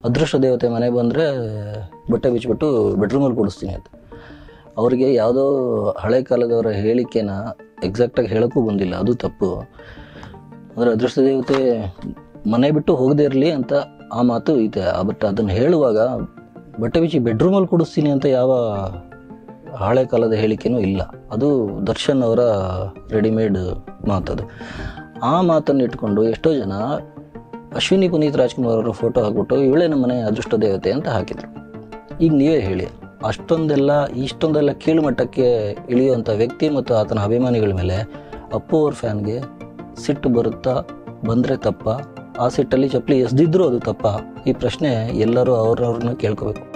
ಅದೃಷ್ಟ ದೇವತೆ ಮನೆ ಬಂದರೆ ಬಟ್ಟೆ ಬಿಚ್ಚಿಬಿಟ್ಟು ಬೆಡ್ರೂಮಲ್ಲಿ ಕೂಡಿಸ್ತೀನಿ ಅಂತ ಅವರಿಗೆ ಯಾವುದೋ ಹಳೆ ಕಾಲದವರ ಹೇಳಿಕೆನ ಎಕ್ಸಾಕ್ಟಾಗಿ ಹೇಳೋಕ್ಕೂ ಬಂದಿಲ್ಲ ಅದು ತಪ್ಪು ಅಂದರೆ ಅದೃಷ್ಟ ದೇವತೆ ಮನೆ ಬಿಟ್ಟು ಹೋಗದೇ ಇರಲಿ ಅಂತ ಆ ಮಾತು ಇದೆ ಬಟ್ ಅದನ್ನು ಹೇಳುವಾಗ ಬಟ್ಟೆ ಬಿಚ್ಚಿ ಬೆಡ್ರೂಮಲ್ಲಿ ಕೂಡಿಸ್ತೀನಿ ಅಂತ ಯಾವ ಹಳೆ ಕಾಲದ ಹೇಳಿಕೆನೂ ಇಲ್ಲ ಅದು ದರ್ಶನ್ ಅವರ ರೆಡಿಮೇಡ್ ಮಾತದು ಆ ಮಾತನ್ನು ಇಟ್ಕೊಂಡು ಎಷ್ಟೋ ಜನ ಅಶ್ವಿನಿ ಪುನೀತ್ ರಾಜ್ಕುಮಾರ್ ಅವರ ಫೋಟೋ ಹಾಕ್ಬಿಟ್ಟು ಇವಳೇ ನಮ್ಮ ಮನೆ ಅದೃಷ್ಟ ದೇವತೆ ಅಂತ ಹಾಕಿದರು ಈಗ ನೀವೇ ಹೇಳಿ ಅಷ್ಟೊಂದೆಲ್ಲ ಇಷ್ಟೊಂದೆಲ್ಲ ಕೀಳು ಮಟ್ಟಕ್ಕೆ ಇಳಿಯುವಂಥ ವ್ಯಕ್ತಿ ಮತ್ತು ಆತನ ಅಭಿಮಾನಿಗಳ ಮೇಲೆ ಅಪ್ಪು ಅವ್ರ ಫ್ಯಾನ್ಗೆ ಸಿಟ್ಟು ಬರುತ್ತಾ ಬಂದರೆ ತಪ್ಪ ಆ ಸಿಟ್ಟಲ್ಲಿ ಚಪ್ಪಲಿ ಎಸ್ದಿದ್ರೂ ಅದು ತಪ್ಪ ಈ ಪ್ರಶ್ನೆ ಎಲ್ಲರೂ ಅವ್ರವ್ರನ್ನ ಕೇಳ್ಕೋಬೇಕು